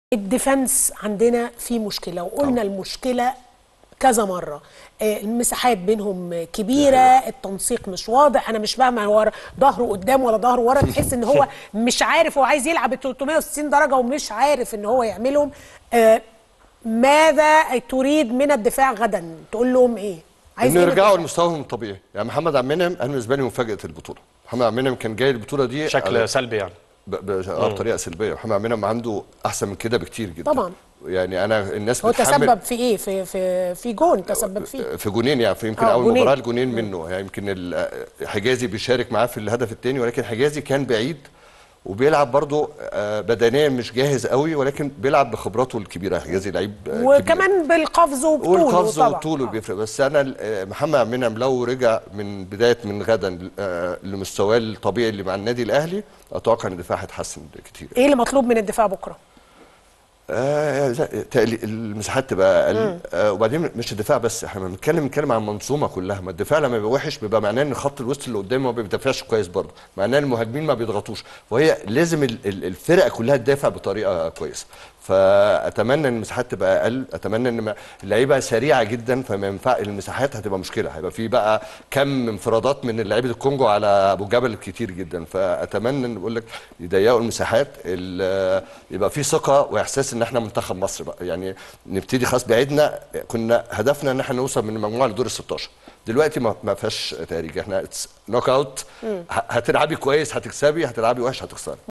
الديفنس عندنا في مشكله وقلنا المشكله كذا مره آه، المساحات بينهم كبيره التنسيق مش واضح انا مش فاهمه هو ظهره قدام ولا ظهره ورا تحس ان هو مش عارف هو عايز يلعب ال 360 درجه ومش عارف ان هو يعملهم آه، ماذا تريد من الدفاع غدا تقول لهم ايه عايز انه إيه من يرجعوا الدفاع؟ لمستواهم الطبيعي يعني محمد عبد المنعم انا بالنسبه لي مفاجاه البطوله محمد عبد المنعم كان جاي البطوله دي على- بشكل سلبي يعني ب- ب- آه، بطريقه سلبيه محمد عبد المنعم عنده احسن من كده بكتير جدا طبعا. يعني انا الناس هو بتحمل تسبب في ايه في في في جون تسبب فيه في جونين يعني في يمكن آه، اول جونين. مباراه الجونين منه يعني يمكن ال- حجازي بيشارك معاه في الهدف الثاني ولكن حجازي كان بعيد وبيلعب برضه آه، بدنيا مش جاهز قوي ولكن بيلعب بخبراته الكبيره حجازي لعيب آه، كبير. وكمان بالقفز وبطوله والقفز طبعا وطوله بيفرق بس انا آه، محمد عبد المنعم لو رجع من بدايه من غدا آه، لمستواه الطبيعي اللي مع النادي الاهلي اتوقع ان الدفاع هيتحسن كتير ايه اللي مطلوب من الدفاع بكره آه زي- تقلي- المساحات تبقى اقل آه وبعدين مش الدفاع بس احنا بنتكلم بنتكلم عن منظومه كلها ما الدفاع لما يبقى وحش بيبقى معناه ان خط الوسط اللي قدامه ما بيدافعش كويس برضه معناه ان المهاجمين ما بيضغطوش وهي لازم ال- ال- الفرقه كلها تدافع بطريقه كويسه فاتمنى ان المساحات تبقى اقل اتمنى ان ما- اللعيبه سريعه جدا فما ينفع المساحات هتبقى مشكله هيبقى في بقى كم انفرادات من لعيبه الكونجو على ابو جبل كتير جدا فاتمنى ان بقول لك يضيقوا المساحات ال- يبقى في ثقه واحساس ان احنا منتخب مصر بقى يعني نبتدي خلاص بعيدنا كنا هدفنا ان احنا نوصل من المجموعه لدور ال 16 دلوقتي ما ما فيهاش تهريج احنا نوك اوت هتلعبي كويس هتكسبي هتلعبي وحش هتخسري